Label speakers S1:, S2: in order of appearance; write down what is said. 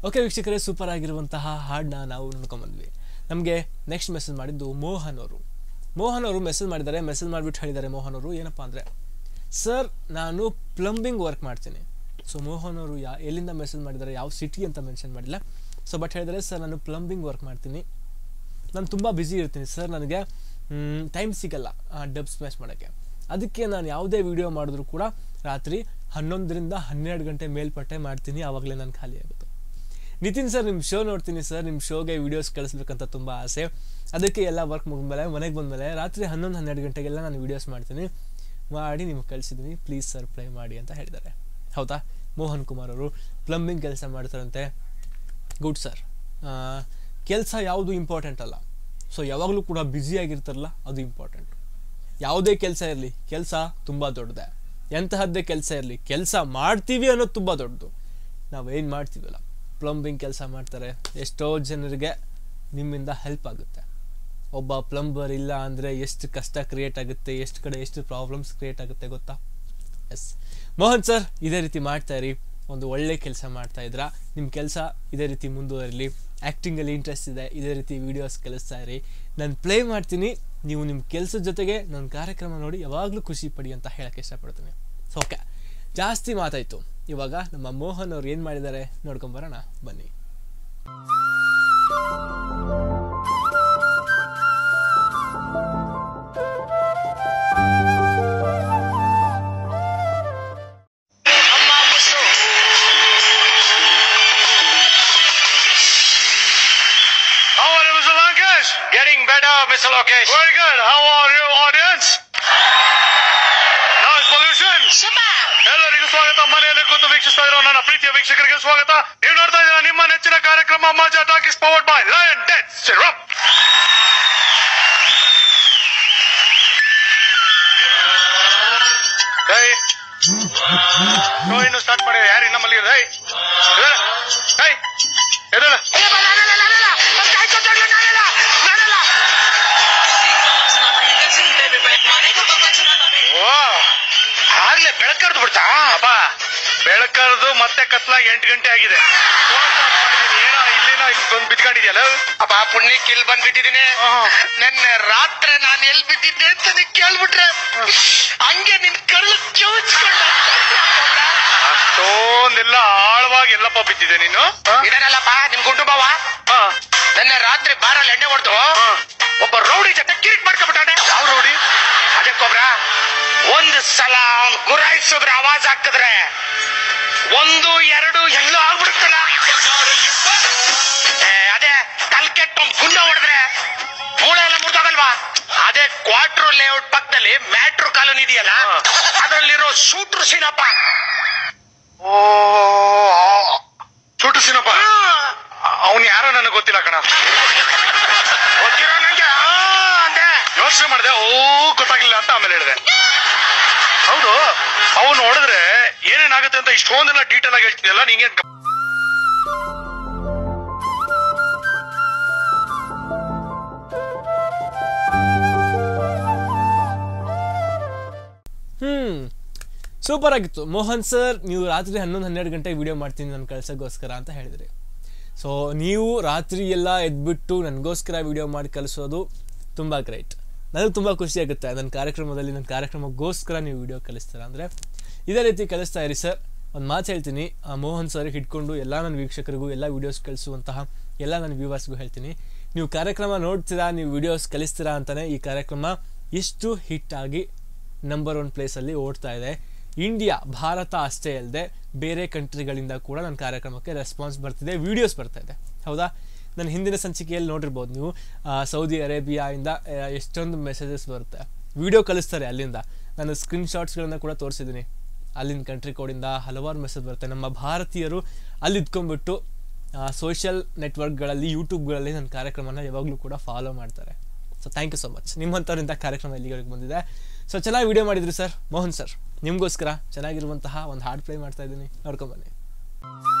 S1: Okay ವೀಕ್ಷಕರೇ super ಆಗಿರುವಂತಹ ಹಾಡನ್ನ ನಾವು ನೋಡ್ಕೊಂಬಂದ್ವಿ ನಮಗೆ ನೆಕ್ಸ್ಟ್ ಮೆಸೇಜ್ ಮಾಡಿದ್ದು ಮೋಹನ್ ಅವರು ಮೋಹನ್ ಅವರು ಮೆಸೇಜ್ ಮಾಡಿದ್ದಾರೆ ಮೆಸೇಜ್ ಮಾಡಿಬಿಟ್ಟು ಹೇಳಿದ್ದಾರೆ ಮೋಹನ್ ಅವರು ಏನಪ್ಪ ಅಂದರೆ ಸರ್ ನಾನು ಪ್ಲಂಬಿಂಗ್ ವರ್ಕ್ ಮಾಡ್ತೀನಿ ಸೊ ಮೋಹನ್ ಅವರು ಯಾ ಎಲ್ಲಿಂದ ಮೆಸೇಜ್ ಮಾಡಿದ್ದಾರೆ ಯಾವ ಸಿಟಿ ಅಂತ ಮೆನ್ಷನ್ ಮಾಡಿಲ್ಲ ಸೊ ಬಟ್ ಹೇಳಿದ್ದಾರೆ ಸರ್ ನಾನು ಪ್ಲಂಬಿಂಗ್ ವರ್ಕ್ ಮಾಡ್ತೀನಿ ನಾನು ತುಂಬ ಬ್ಯುಸಿ ಇರ್ತೀನಿ ಸರ್ ನನಗೆ ಟೈಮ್ ಸಿಗಲ್ಲ ಡಬ್ ಸ್ಮ್ಯಾಶ್ ಮಾಡೋಕ್ಕೆ ಅದಕ್ಕೆ ನಾನು ಯಾವುದೇ ವಿಡಿಯೋ ಮಾಡಿದ್ರು ಕೂಡ ರಾತ್ರಿ ಹನ್ನೊಂದರಿಂದ ಹನ್ನೆರಡು ಗಂಟೆ ಮೇಲ್ಪಟ್ಟೆ ಮಾಡ್ತೀನಿ ಆವಾಗಲೇ ನಾನು ಖಾಲಿ ಆಗುತ್ತೆ ನಿತಿನ್ ಸರ್ ನಿಮ್ಮ ಶೋ ನೋಡ್ತೀನಿ ಸರ್ ನಿಮ್ಮ ಶೋಗೆ ವೀಡಿಯೋಸ್ ಕಳಿಸ್ಬೇಕಂತ ತುಂಬ ಆಸೆ ಅದಕ್ಕೆ ಎಲ್ಲ ವರ್ಕ್ ಮುಗಿದ್ಮೇಲೆ ಮನೆಗೆ ಬಂದಮೇಲೆ ರಾತ್ರಿ ಹನ್ನೊಂದು ಹನ್ನೆರಡು ಗಂಟೆಗೆಲ್ಲ ನಾನು ವೀಡಿಯೋಸ್ ಮಾಡ್ತೀನಿ ಮಾಡಿ ನಿಮ್ಗೆ ಕಳಿಸಿದ್ದೀನಿ ಪ್ಲೀಸ್ ಸರ್ ಪ್ಲೇ ಮಾಡಿ ಅಂತ ಹೇಳಿದ್ದಾರೆ ಹೌದಾ ಮೋಹನ್ ಕುಮಾರ್ ಅವರು ಪ್ಲಂಬಿಂಗ್ ಕೆಲಸ ಮಾಡ್ತಾರಂತೆ ಗುಡ್ ಸರ್ ಕೆಲಸ ಯಾವುದು ಇಂಪಾರ್ಟೆಂಟ್ ಅಲ್ಲ ಸೊ ಯಾವಾಗಲೂ ಕೂಡ ಬ್ಯುಸಿಯಾಗಿರ್ತಾರಲ್ಲ ಅದು ಇಂಪಾರ್ಟೆಂಟ್ ಯಾವುದೇ ಕೆಲಸ ಇರಲಿ ಕೆಲಸ ತುಂಬ ದೊಡ್ಡದೆ ಎಂತಹದ್ದೇ ಕೆಲಸ ಇರಲಿ ಕೆಲಸ ಮಾಡ್ತೀವಿ ಅನ್ನೋದು ತುಂಬ ದೊಡ್ಡದು ನಾವೇನು ಮಾಡ್ತೀವಲ್ಲ ಪ್ಲಂಬಿಂಗ್ ಕೆಲಸ ಮಾಡ್ತಾರೆ ಎಷ್ಟೋ ಜನರಿಗೆ ನಿಮ್ಮಿಂದ ಹೆಲ್ಪ್ ಆಗುತ್ತೆ ಒಬ್ಬ ಪ್ಲಂಬರ್ ಇಲ್ಲ ಅಂದರೆ ಎಷ್ಟು ಕಷ್ಟ ಕ್ರಿಯೇಟ್ ಆಗುತ್ತೆ ಎಷ್ಟು ಕಡೆ ಎಷ್ಟು ಪ್ರಾಬ್ಲಮ್ಸ್ ಕ್ರಿಯೇಟ್ ಆಗುತ್ತೆ ಗೊತ್ತಾ ಎಸ್ ಮೋಹನ್ ಸರ್ ಇದೇ ರೀತಿ ಮಾಡ್ತಾ ಇರಿ ಒಂದು ಒಳ್ಳೆ ಕೆಲಸ ಮಾಡ್ತಾ ಇದ್ರ ನಿಮ್ಮ ಕೆಲಸ ಇದೇ ರೀತಿ ಮುಂದುವರಿಲಿ ಆ್ಯಕ್ಟಿಂಗಲ್ಲಿ ಇಂಟ್ರೆಸ್ಟ್ ಇದೆ ಇದೇ ರೀತಿ ವೀಡಿಯೋಸ್ ಕಲಿಸ್ತಾ ಇರಿ ನಾನು ಪ್ಲೇ ಮಾಡ್ತೀನಿ ನೀವು ನಿಮ್ಮ ಕೆಲಸದ ಜೊತೆಗೆ ನನ್ನ ಕಾರ್ಯಕ್ರಮ ನೋಡಿ ಯಾವಾಗಲೂ ಖುಷಿ ಪಡಿ ಅಂತ ಹೇಳಕ್ಕೆ ಇಷ್ಟಪಡ್ತೀನಿ ಸೊ ಓಕೆ ಜಾಸ್ತಿ ಮಾತಾಯಿತು ಇವಾಗ ನಮ್ಮ ಮೋಹನ್ ಅವ್ರು ಏನು ಮಾಡಿದ್ದಾರೆ ನೋಡ್ಕೊಂಬರೋಣ ಬನ್ನಿ
S2: ಅಮ್ಮ ಮುಸು
S3: How are you, Mr. Lankesh?
S2: Getting better mister Lokesh
S3: Very good. How are you, audience? Noise pollution. ಎಲ್ಲರಿಗೂ ಸ್ವಾಗತ ಮನೆಯಲ್ಲಿ ಕೂತು ವೀಕ್ಷಿಸ್ತಾ ಇರೋ ನನ್ನ ಪ್ರೀತಿಯ ವೀಕ್ಷಕರಿಗೆ ಸ್ವಾಗತ ನೀವು ನೋಡ್ತಾ ಇದ್ದೀರಾ ನಿಮ್ಮ ನೆಚ್ಚಿನ ಕಾರ್ಯಕ್ರಮ Majaa talk is powered by Lion dates syrup ಕೈ ಶೋ ಇನ್ನು ಸ್ಟಾರ್ಟ್ ಮಾಡಿ ಯಾರು ಇನ್ನ ಮಲಗಿದೆ ಕೈ ಎದಳ ಓ ಆಗ್ಲೇ ಬೆಳಕರ್ದು ಬಿಡ್ತಾ ಅಪ್ಪ ಬೆಳಕರ್ದು ಮತ್ತೆ ಕತ್ಲಾಗ ಎಂಟು ಗಂಟೆ ಆಗಿದೆ Phone start ಮಾಡಿದೀನಿ. ಏನೋ ಇಲ್ಲಿನ ಬಂದು ಬಿದ್ಕೊಂಡಿದ್ಯಲ್ಲ
S2: ಅಪ್ಪ ಪುಣ್ಯಕ್ಕೆ ಇಲ್ಲಿ ಬಂದ್ಬಿಟ್ಟಿದೀನಿ
S3: ಆಹಾ.
S2: ನೆನ್ನೆ ರಾತ್ರಿ ನಾನು ಎಲ್ಲಿ ಬಿದ್ದಿದ್ದೆ ಅಂತ ನೀನ್ ಕೇಳ್ಬಿಟ್ರೆ ಹಂಗೆ ನಿನ್ ಕಳ್ಳು ಚೂಚ್ಕೊಂಡ
S3: ಅಷ್ಟೊಂದೆಲ್ಲ ಆಳವಾಗಿ ಎಲ್ಲಪ್ಪ ಬಿದ್ದಿದೆ ನೀನು ಆ?
S2: ಇದೇನಲ್ಲಪ್ಪ ನಿಮ್ ಗುಂಡು ಬಾವ
S3: ಆ,
S2: ನೆನ್ನೆ ರಾತ್ರಿ ಬಾರಲ್ಲಿ ಎಣ್ಣೆ ಹೊಡೆದು
S3: ಆ.
S2: ಒಬ್ಬ ರೌಡಿ ಜೊತೆ ಕಿರಿಕ್ ಮಾಡ್ಕೊಬಿಟ್ಟಾನೆ
S3: ಯಾವ ರೋಡಿ
S2: ಅದಕ್ಕೊಬ್ರ ಒಂದ್ ಸಲ ಅವ್ನ್ ಗುರಾಯಿಸಿದ್ರೆ ಆವಾಜ್ ಹಾಕಿದ್ರೆ ಒಂದು ಎರಡು ಎಲ್ಲೋ ಆಗ್ಬಿಡುತ್ತಲ್ಲ ಏ, ಅದೇ ಕಲ್ಕೆಟ್ ಒಂದ್ ಗುಂಡ ಹೊಡೆದ್ರೆ ಮೂಳೆ ಎಲ್ಲ ಮುರಿದೋಗಲ್ವಾ ಅದೇ ಕ್ವಾರ್ಟರ್ ಲೇಔಟ್ ಪಕ್ಕದಲ್ಲಿ ಮ್ಯಾಟ್ರು ಕಾಲೋನಿ ಇದೆಯಲ್ಲ
S3: ಹಾ.
S2: ಅದರಲ್ಲಿರೋ ಶೂಟ್ರು ಸೀನಪ್ಪ
S3: ಓ ಚುಟು ಸಿನಪ್ಪ ಅವನ್ ಯಾರೋ ನನಗೆ ಗೊತ್ತಿಲ್ಲ ಕಣ
S2: ಗೊತ್ತಿರೋ ನಂಗೆ ಆ ಅಂದೆ
S3: ಯೋಚನೆ ಮಾಡಿದೆ ಓ ಗೊತ್ತಾಗಿಲ್ಲ ಅಂತ ಆಮೇಲೆ ಹೇಳಿದೆ ಹೌದು ಅವನು ಹೊಡೆದ್ರೆ ಏನೇನಾಗುತ್ತೆ ಅಂತ ಇಷ್ಟೊಂದೆಲ್ಲ ಡೀಟೇಲ್ ಆಗಿ ಹೇಳ್ತಿದ್ಯಲ್ಲ ನಿಂಗೆ
S1: ಹ್ಮ್ ಸೂಪರ್ ಆಗಿತ್ತು ಮೋಹನ್ ಸರ್ ನೀವು ರಾತ್ರಿ ಹನ್ನೊಂದು ಹನ್ನೆರಡು ಗಂಟೆಗೆ ವಿಡಿಯೋ ಮಾಡ್ತೀನಿ ನನ್ನ ಕಳ್ಸೋಕ್ಕೋಸ್ಕರ ಅಂತ ಹೇಳಿದ್ರಿ ಸೊ ನೀವು ರಾತ್ರಿ ಎಲ್ಲ ಎದ್ಬಿಟ್ಟು ನನಗೋಸ್ಕರ ವಿಡಿಯೋ ಮಾಡಿ ಕಳಿಸೋದು ತುಂಬ ಗ್ರೈಟ್ ನನಗೆ ತುಂಬ ಖುಷಿ ಆಗುತ್ತೆ ನನ್ನ ಕಾರ್ಯಕ್ರಮದಲ್ಲಿ ನನ್ನ ಕಾರ್ಯಕ್ರಮಕ್ಕೋಸ್ಕರ ನೀವು ವಿಡಿಯೋ ಕಳಿಸ್ತೀರಾ ಅಂದರೆ ಇದೇ ರೀತಿ ಕಳಿಸ್ತಾ ಇರಿ ಸರ್ ಒಂದು ಮಾತು ಹೇಳ್ತೀನಿ ಆ ಮೋಹನ್ ಸರ್ ಹಿಡ್ಕೊಂಡು ಎಲ್ಲ ನನ್ನ ವೀಕ್ಷಕರಿಗೂ ಎಲ್ಲ ವೀಡಿಯೋಸ್ ಕಳಿಸುವಂತಹ ಎಲ್ಲ ನನ್ನ ವ್ಯೂವರ್ಸ್ಗೂ ಹೇಳ್ತೀನಿ ನೀವು ಕಾರ್ಯಕ್ರಮ ನೋಡ್ತೀರಾ ನೀವು ವೀಡಿಯೋಸ್ ಕಲಿಸ್ತೀರಾ ಅಂತಲೇ ಈ ಕಾರ್ಯಕ್ರಮ ಇಷ್ಟು ಹಿಟ್ ಆಗಿ ನಂಬರ್ ಒನ್ ಪ್ಲೇಸಲ್ಲಿ ಓಡ್ತಾ ಇದೆ ಇಂಡಿಯಾ ಭಾರತ ಅಷ್ಟೇ ಅಲ್ಲದೆ ಬೇರೆ ಕಂಟ್ರಿಗಳಿಂದ ಕೂಡ ನನ್ನ ಕಾರ್ಯಕ್ರಮಕ್ಕೆ ರೆಸ್ಪಾನ್ಸ್ ಬರ್ತಿದೆ ವೀಡಿಯೋಸ್ ಬರ್ತಾ ಇದೆ ಹೌದಾ ನನ್ನ ಹಿಂದಿನ ಸಂಚಿಕೆಯಲ್ಲಿ ನೋಡಿರ್ಬೋದು ನೀವು ಆ, ಸೌದಿ ಅರೇಬಿಯಾಯಿಂದ ಆ, ಎಷ್ಟೊಂದು ಮೆಸೇಜಸ್ ಬರುತ್ತೆ ವಿಡಿಯೋ ಕಳಿಸ್ತಾರೆ ಅಲ್ಲಿಂದ ನಾನು ಸ್ಕ್ರೀನ್ ಶಾಟ್ಸ್ಗಳನ್ನ ಕೂಡ ತೋರಿಸಿದ್ದೀನಿ ಅಲ್ಲಿನ ಕಂಟ್ರಿ ಕೋಡಿಂದ ಹಲವಾರು ಮೆಸೇಜ್ ಬರುತ್ತೆ ನಮ್ಮ ಭಾರತೀಯರು ಅಲ್ಲಿ ಇದ್ಕೊಂಡ್ಬಿಟ್ಟು ಸೋಷಿಯಲ್ ನೆಟ್ವರ್ಕ್ಗಳಲ್ಲಿ ಯೂಟ್ಯೂಬ್ಗಳಲ್ಲಿ ನನ್ನ ಕಾರ್ಯಕ್ರಮನ ಯಾವಾಗಲೂ ಕೂಡ ಫಾಲೋ ಮಾಡ್ತಾರೆ so thank you so much ನಿಮ್ಮಂಥವ್ರಿಂದ ಕಾರ್ಯಕ್ರಮ ಇಲ್ಲಿವರೆಗೆ ಬಂದಿದೆ ಸೊ ಚೆನ್ನಾಗಿ ವಿಡಿಯೋ ಮಾಡಿದ್ರಿ ಸರ್ ಮೋಹನ್ ಸರ್ ನಿಮಗೋಸ್ಕರ ಚೆನ್ನಾಗಿರುವಂತಹ ಒಂದು ಹಾಡು ಪ್ಲೇ ಮಾಡ್ತಾ ಇದ್ದೀನಿ ನೋಡ್ಕೊಂಬನ್ನಿ